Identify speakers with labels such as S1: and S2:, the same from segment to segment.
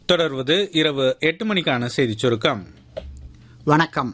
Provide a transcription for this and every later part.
S1: தொடர்வது இரவு எட்டு மணிக்கான செய்திச் சுருக்கம்
S2: வணக்கம்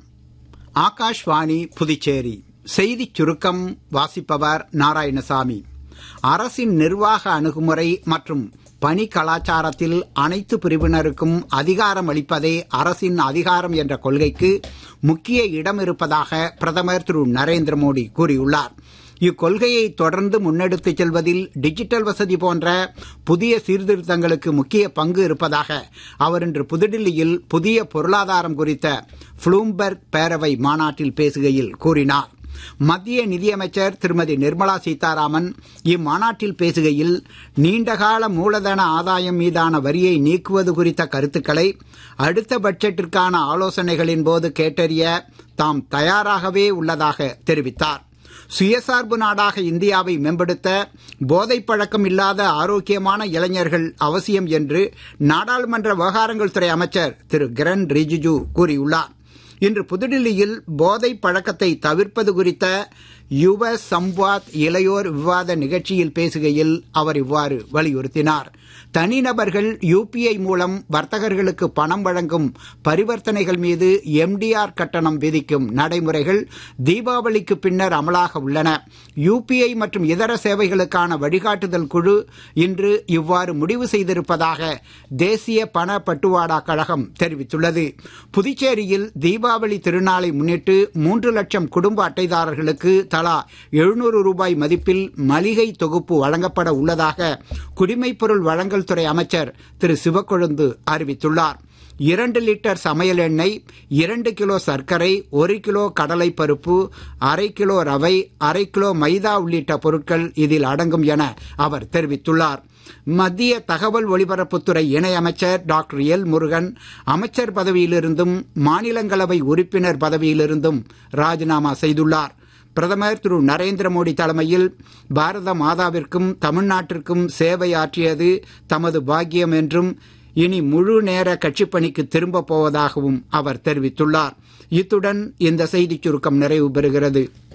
S2: ஆகாஷ்வாணி புதுச்சேரி செய்திச் சுருக்கம் வாசிப்பவர் நாராயணசாமி அரசின் நிர்வாக அணுகுமுறை மற்றும் பணி கலாச்சாரத்தில் அனைத்து பிரிவினருக்கும் அதிகாரம் அளிப்பதே அரசின் அதிகாரம் என்ற கொள்கைக்கு முக்கிய இடம் இருப்பதாக பிரதமர் திரு நரேந்திர மோடி கூறியுள்ளார் இக்கொள்கையை தொடர்ந்து முன்னெடுத்துச் செல்வதில் டிஜிட்டல் வசதி போன்ற புதிய சீர்திருத்தங்களுக்கு முக்கிய பங்கு இருப்பதாக அவர் இன்று புதுடில்லியில் புதிய பொருளாதாரம் குறித்த புளூம்பெர்க் பேரவை மாநாட்டில் பேசுகையில் கூறினார் மத்திய நிதியமைச்சர் திருமதி நிர்மலா சீதாராமன் இம்மாநாட்டில் பேசுகையில் நீண்டகால மூலதன ஆதாயம் மீதான வரியை நீக்குவது குறித்த கருத்துக்களை அடுத்த பட்ஜெட்டிற்கான ஆலோசனைகளின் போது கேட்டறிய தாம் தயாராகவே உள்ளதாக தெரிவித்தார் சுயசார்பு நாடாக இந்தியாவை மேம்படுத்த போதைப் பழக்கம் இல்லாத ஆரோக்கியமான இளைஞர்கள் அவசியம் என்று நாடாளுமன்ற விவகாரங்கள் துறை அமைச்சர் திரு கிரண் ரிஜிஜு கூறியுள்ளார் இன்று புதுடில்லியில் போதை பழக்கத்தை தவிர்ப்பது குறித்த யுவ சம்வாத் இளையோர் விவாத நிகழ்ச்சியில் பேசுகையில் அவர் இவ்வாறு வலியுறுத்தினார் தனிநபர்கள் யுபிஐ மூலம் வர்த்தகர்களுக்கு பணம் வழங்கும் பரிவர்த்தனைகள் மீது எம்டிஆர் கட்டணம் விதிக்கும் நடைமுறைகள் தீபாவளிக்கு பின்னர் அமலாக உள்ளன யுபிஐ மற்றும் இதர சேவைகளுக்கான வழிகாட்டுதல் குழு இன்று இவ்வாறு முடிவு செய்திருப்பதாக தேசிய பண பட்டுவாடா கழகம் தெரிவித்துள்ளது புதுச்சேரியில் தீபாவளி திருநாளை முன்னிட்டு மூன்று லட்சம் குடும்ப அட்டைதாரர்களுக்கு தலா எழுநூறு ரூபாய் மதிப்பில் மளிகை தொகுப்பு வழங்கப்பட உள்ளதாக குடிமைப்பொருள் வழங்கல் துறை அமைச்சர் திரு சிவக்கொழுந்து அறிவித்துள்ளார் இரண்டு லிட்டர் சமையல் எண்ணெய் இரண்டு கிலோ சர்க்கரை ஒரு கிலோ கடலை பருப்பு அரை கிலோ ரவை அரை கிலோ மைதா உள்ளிட்ட பொருட்கள் இதில் அடங்கும் என அவர் தெரிவித்துள்ளார் மத்திய தகவல் ஒலிபரப்புத்துறை இணையமைச்சர் டாக்டர் எல் முருகன் அமைச்சர் பதவியிலிருந்தும் மாநிலங்களவை உறுப்பினர் பதவியிலிருந்தும் ராஜினாமா செய்துள்ளார் பிரதமர் திரு நரேந்திர மோடி தலைமையில் பாரத மாதாவிற்கும் தமிழ்நாட்டிற்கும் சேவை ஆற்றியது தமது பாக்கியம் என்றும் இனி முழு நேர கட்சிப் பணிக்கு திரும்பப் போவதாகவும் அவர் தெரிவித்துள்ளார் இத்துடன் இந்த செய்திச் சுருக்கம் நிறைவு பெறுகிறது